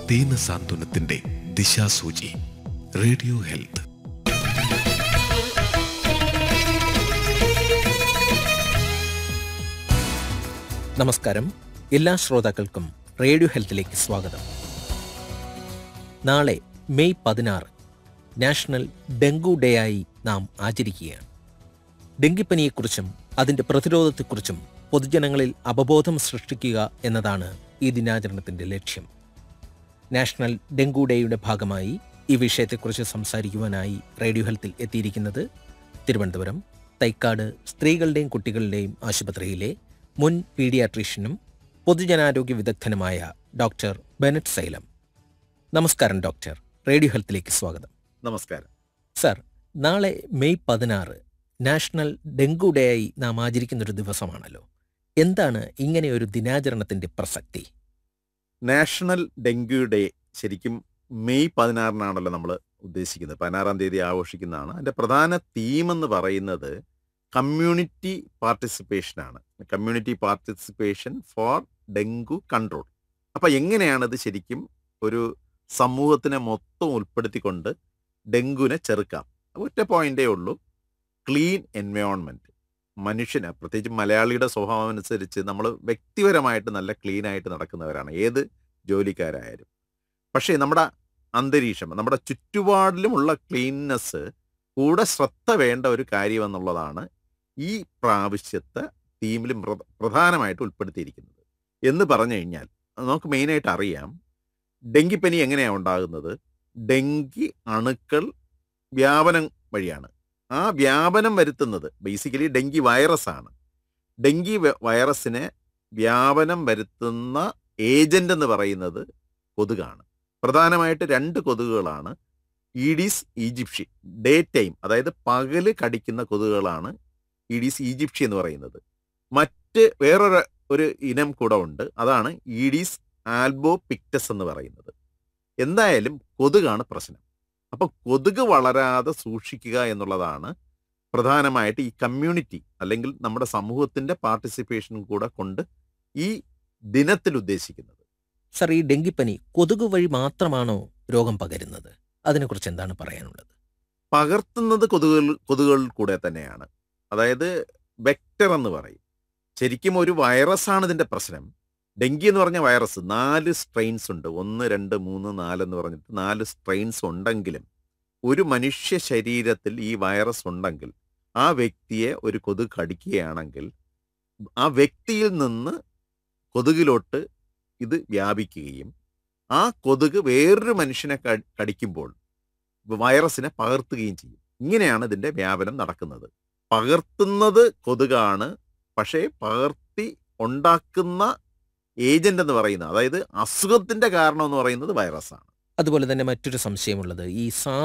ദീനസാന്ത്വനത്തിന്റെ ദിശാസൂചി radio health നമസ്കാരം എല്ലാ ശ്രോതാക്കൾക്കും റേഡിയോ ഹെൽത്തിലേക്ക് സ്വാഗതം നാളെ മെയ് പതിനാറ് നാഷണൽ ഡെങ്കു ഡേ ആയി നാം ആചരിക്കുകയാണ് ഡെങ്കിപ്പനിയെക്കുറിച്ചും അതിൻ്റെ പ്രതിരോധത്തെക്കുറിച്ചും പൊതുജനങ്ങളിൽ അവബോധം സൃഷ്ടിക്കുക എന്നതാണ് ഈ ദിനാചരണത്തിൻ്റെ ലക്ഷ്യം നാഷണൽ ഡെങ്കു ഡേയുടെ ഭാഗമായി ഈ വിഷയത്തെക്കുറിച്ച് സംസാരിക്കുവാനായി റേഡിയോ ഹെൽത്തിൽ എത്തിയിരിക്കുന്നത് തിരുവനന്തപുരം തൈക്കാട് സ്ത്രീകളുടെയും കുട്ടികളുടെയും ആശുപത്രിയിലെ മുൻ പീഡിയാട്രീഷ്യനും പൊതുജനാരോഗ്യ വിദഗ്ധനുമായ ഡോക്ടർ ബെനറ്റ് സൈലം നമസ്കാരം ഡോക്ടർ റേഡിയോ ഹെൽത്തിലേക്ക് സ്വാഗതം നമസ്കാരം സർ നാളെ മെയ് പതിനാറ് നാഷണൽ ഡെങ്കു ഡേ ആയി നാം ആചരിക്കുന്ന ഒരു ദിവസമാണല്ലോ എന്താണ് ഇങ്ങനെ ഒരു ദിനാചരണത്തിന്റെ പ്രസക്തി നാഷണൽ ഡെങ്കു ഡേ ശരിക്കും മെയ് പതിനാറിനാണല്ലോ നമ്മൾ ഉദ്ദേശിക്കുന്നത് പതിനാറാം തീയതി ആഘോഷിക്കുന്നതാണ് അതിൻ്റെ പ്രധാന തീം എന്ന് പറയുന്നത് കമ്മ്യൂണിറ്റി പാർട്ടിസിപ്പേഷനാണ് community participation for dengue control അപ്പം എങ്ങനെയാണത് ശരിക്കും ഒരു സമൂഹത്തിനെ മൊത്തം ഉൾപ്പെടുത്തിക്കൊണ്ട് ഡെങ്കുവിനെ ചെറുക്കാം ഒറ്റ പോയിന്റേ ഉള്ളൂ ക്ലീൻ എൻവയോൺമെൻറ്റ് മനുഷ്യന് പ്രത്യേകിച്ച് മലയാളിയുടെ സ്വഭാവം അനുസരിച്ച് നമ്മൾ വ്യക്തിപരമായിട്ട് നല്ല ക്ലീൻ ആയിട്ട് നടക്കുന്നവരാണ് ഏത് ജോലിക്കാരായാലും പക്ഷേ നമ്മുടെ അന്തരീക്ഷം നമ്മുടെ ചുറ്റുപാടിലുമുള്ള ക്ലീൻനെസ് കൂടെ ശ്രദ്ധ വേണ്ട ഒരു കാര്യം എന്നുള്ളതാണ് ഈ പ്രാവശ്യത്തെ തീമിൽ പ്രധാനമായിട്ട് ഉൾപ്പെടുത്തിയിരിക്കുന്നത് എന്ന് പറഞ്ഞു കഴിഞ്ഞാൽ നമുക്ക് മെയിനായിട്ട് അറിയാം ഡെങ്കിപ്പനി എങ്ങനെയാണ് ഉണ്ടാകുന്നത് ഡെങ്കി അണുക്കൾ വ്യാപനം വഴിയാണ് ആ വ്യാപനം വരുത്തുന്നത് ബേസിക്കലി ഡെങ്കി വൈറസ് ആണ് ഡെങ്കി വ- വൈറസിനെ വ്യാപനം വരുത്തുന്ന ഏജന്റ് എന്ന് പറയുന്നത് കൊതുകാണ് പ്രധാനമായിട്ട് രണ്ട് കൊതുകുകളാണ് ഈഡീസ് ഈജിപ്ഷി ഡേ ടൈം അതായത് പകല് കടിക്കുന്ന കൊതുകുകളാണ് ഈഡീസ് ഈജിപ്ഷി എന്ന് പറയുന്നത് മറ്റ് വേറൊരു ഒരു ഇനം കൂടെ ഉണ്ട് അതാണ് ഈഡീസ് ആൽബോ പിക്ടസ് എന്ന് പറയുന്നത് എന്തായാലും കൊതുകാണ് പ്രശ്നം അപ്പോൾ കൊതുക് വളരാതെ സൂക്ഷിക്കുക എന്നുള്ളതാണ് പ്രധാനമായിട്ട് ഈ കമ്മ്യൂണിറ്റി അല്ലെങ്കിൽ നമ്മുടെ സമൂഹത്തിന്റെ പാർട്ടിസിപ്പേഷൻ കൂടെ കൊണ്ട് ഈ ദിനത്തിൽ ഉദ്ദേശിക്കുന്നത് സർ ഈ ഡെങ്കിപ്പനി കൊതുക് വഴി മാത്രമാണോ രോഗം പകരുന്നത് അതിനെക്കുറിച്ച് എന്താണ് പറയാനുള്ളത് പകർത്തുന്നത് കൊതുകുകൾ കൊതുകുകളിൽ കൂടെ തന്നെയാണ് അതായത് വെക്ടർ എന്ന് പറയും ശരിക്കും ഒരു വൈറസാണ് ഇതിന്റെ പ്രശ്നം ഡെങ്കി എന്ന് പറഞ്ഞ വൈറസ് നാല് സ്ട്രെയിൻസ് ഉണ്ട് ഒന്ന് രണ്ട് മൂന്ന് നാല് എന്ന് പറഞ്ഞിട്ട് നാല് സ്ട്രെയിൻസ് ഉണ്ടെങ്കിലും ഒരു മനുഷ്യ ശരീരത്തിൽ ഈ വൈറസ് ഉണ്ടെങ്കിൽ ആ വ്യക്തിയെ ഒരു കൊതുക് കടിക്കുകയാണെങ്കിൽ ആ വ്യക്തിയിൽ നിന്ന് കൊതുകിലോട്ട് ഇത് വ്യാപിക്കുകയും ആ കൊതുക് വേറൊരു മനുഷ്യനെ കടി- കടിക്കുമ്പോൾ വൈറസിനെ പകർത്തുകയും ചെയ്യും ഇങ്ങനെയാണ് ഇതിന്റെ വ്യാപനം നടക്കുന്നത് പകർത്തുന്നത് കൊതുകാണ് പക്ഷേ പകർത്തി ഉണ്ടാക്കുന്ന ഏജന്റ് എന്ന് പറയുന്നത് അതായത് അസുഖത്തിന്റെ കാരണം എന്ന് പറയുന്നത് വൈറസാണ് അതുപോലെ തന്നെ മറ്റൊരു സംശയമുള്ളത് ഈ സാ